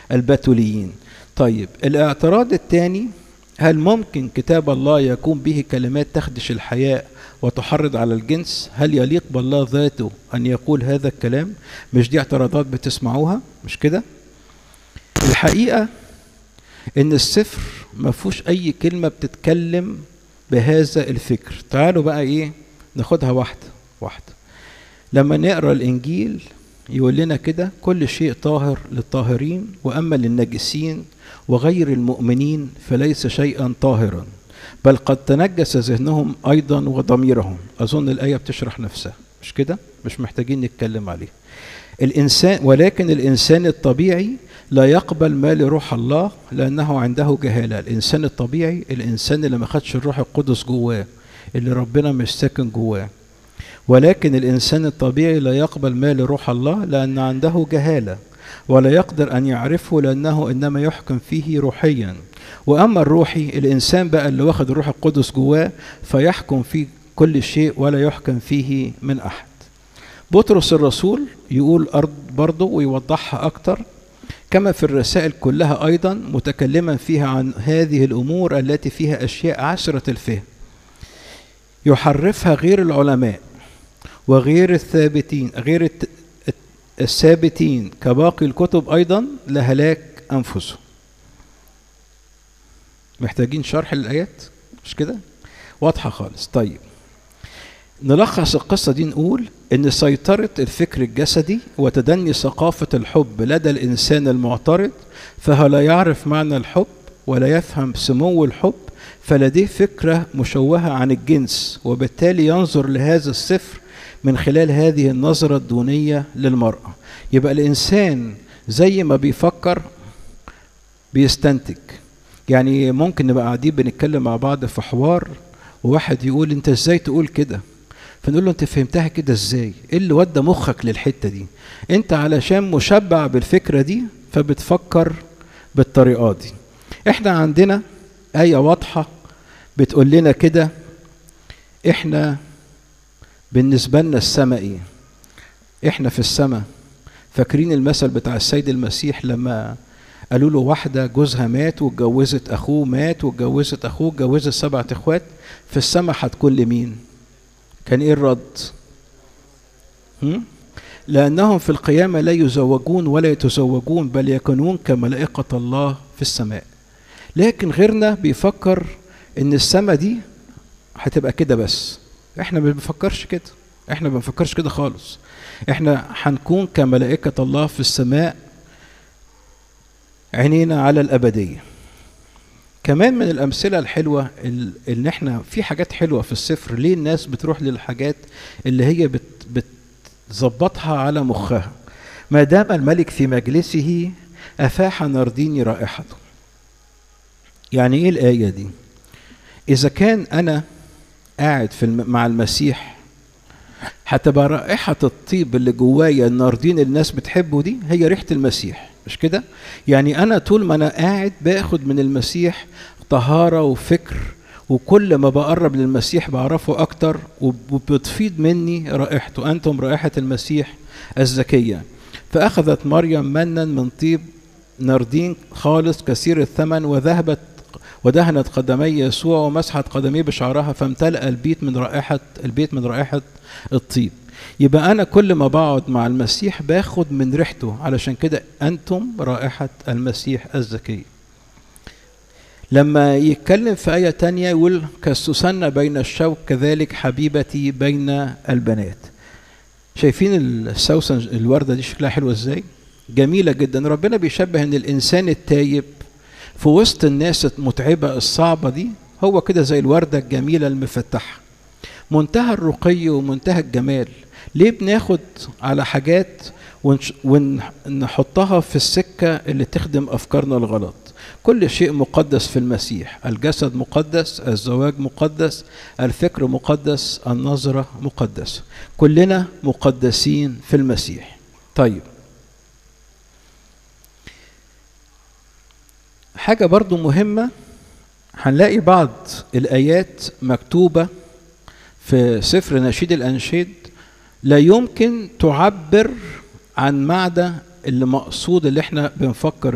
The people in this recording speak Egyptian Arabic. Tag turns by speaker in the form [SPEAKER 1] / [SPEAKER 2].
[SPEAKER 1] البتوليين طيب الاعتراض الثاني هل ممكن كتاب الله يكون به كلمات تخدش الحياء وتحرض على الجنس هل يليق بالله ذاته أن يقول هذا الكلام مش دي اعتراضات بتسمعوها مش كده الحقيقة ان السفر ما فيهوش اي كلمة بتتكلم بهذا الفكر تعالوا بقى ايه ناخدها واحدة واحدة لما نقرا الانجيل يقول لنا كده كل شيء طاهر للطاهرين واما للنجسين وغير المؤمنين فليس شيئا طاهرا بل قد تنجس ذهنهم ايضا وضميرهم اظن الايه بتشرح نفسها مش كده مش محتاجين نتكلم عليه الانسان ولكن الانسان الطبيعي لا يقبل ما لروح الله لانه عنده جهاله الانسان الطبيعي الانسان اللي ما خدش الروح القدس جواه اللي ربنا مش ساكن جواه ولكن الانسان الطبيعي لا يقبل ما لروح الله لان عنده جهاله ولا يقدر ان يعرفه لانه انما يحكم فيه روحيا واما الروحي الانسان بقى اللي واخد الروح القدس جواه فيحكم في كل شيء ولا يحكم فيه من احد بطرس الرسول يقول أرض برضه ويوضحها أكتر كما في الرسائل كلها أيضا متكلما فيها عن هذه الأمور التي فيها أشياء عشرة الفهم يحرفها غير العلماء وغير الثابتين غير الثابتين كباقي الكتب أيضا لهلاك أنفسهم محتاجين شرح الآيات مش كده واضحة خالص طيب نلخص القصة دي نقول إن سيطرة الفكر الجسدي وتدني ثقافة الحب لدى الإنسان المعترض فهو لا يعرف معنى الحب ولا يفهم سمو الحب فلديه فكرة مشوهة عن الجنس وبالتالي ينظر لهذا السفر من خلال هذه النظرة الدونية للمرأة يبقى الإنسان زي ما بيفكر بيستنتج يعني ممكن نبقى قاعدين بنتكلم مع بعض في حوار وواحد يقول انت ازاي تقول كده فنقول له انت فهمتها كده ازاي ايه اللي ودى مخك للحته دي انت علشان مشبع بالفكره دي فبتفكر بالطريقه دي احنا عندنا ايه واضحه بتقول لنا كده احنا بالنسبه لنا السماء ايه احنا في السماء فاكرين المثل بتاع السيد المسيح لما قالوا له واحده جوزها مات واتجوزت اخوه مات واتجوزت اخوه اتجوزت سبعة اخوات في السماء هتكون لمين كان ايه الرد هم؟ لانهم في القيامه لا يزوجون ولا يتزوجون بل يكونون كملائكه الله في السماء لكن غيرنا بيفكر ان السماء دي هتبقى كده بس احنا ما بنفكرش كده احنا ما بنفكرش كده خالص احنا هنكون كملائكه الله في السماء عينينا على الابديه كمان من الامثله الحلوه ان احنا في حاجات حلوه في السفر ليه الناس بتروح للحاجات اللي هي بت بتظبطها على مخها ما دام الملك في مجلسه افاح نرديني رائحته يعني ايه الايه دي اذا كان انا قاعد في الم... مع المسيح هتبقى رائحه الطيب اللي جوايا الناردين الناس بتحبه دي هي ريحه المسيح مش كده يعني انا طول ما انا قاعد باخد من المسيح طهاره وفكر وكل ما بقرب للمسيح بعرفه اكتر وبتفيض مني رائحته انتم رائحه المسيح الزكيه فاخذت مريم منا من طيب نردين خالص كثير الثمن وذهبت ودهنت قدمي يسوع ومسحت قدميه بشعرها فامتلأ البيت من رائحة البيت من رائحة الطيب يبقى أنا كل ما بقعد مع المسيح باخد من ريحته علشان كده أنتم رائحة المسيح الزكي لما يتكلم في آية تانية يقول كالسوسنة بين الشوك كذلك حبيبتي بين البنات شايفين السوسن الوردة دي شكلها حلوة ازاي جميلة جدا ربنا بيشبه ان الانسان التايب في وسط الناس المتعبة الصعبة دي هو كده زي الوردة الجميلة المفتحة منتهى الرقي ومنتهى الجمال ليه بناخد على حاجات ونحطها في السكة اللي تخدم أفكارنا الغلط كل شيء مقدس في المسيح الجسد مقدس الزواج مقدس الفكر مقدس النظرة مقدسة كلنا مقدسين في المسيح طيب حاجة برضو مهمة هنلاقي بعض الآيات مكتوبة في سفر نشيد الأنشيد لا يمكن تعبر عن معنى اللي مقصود اللي احنا بنفكر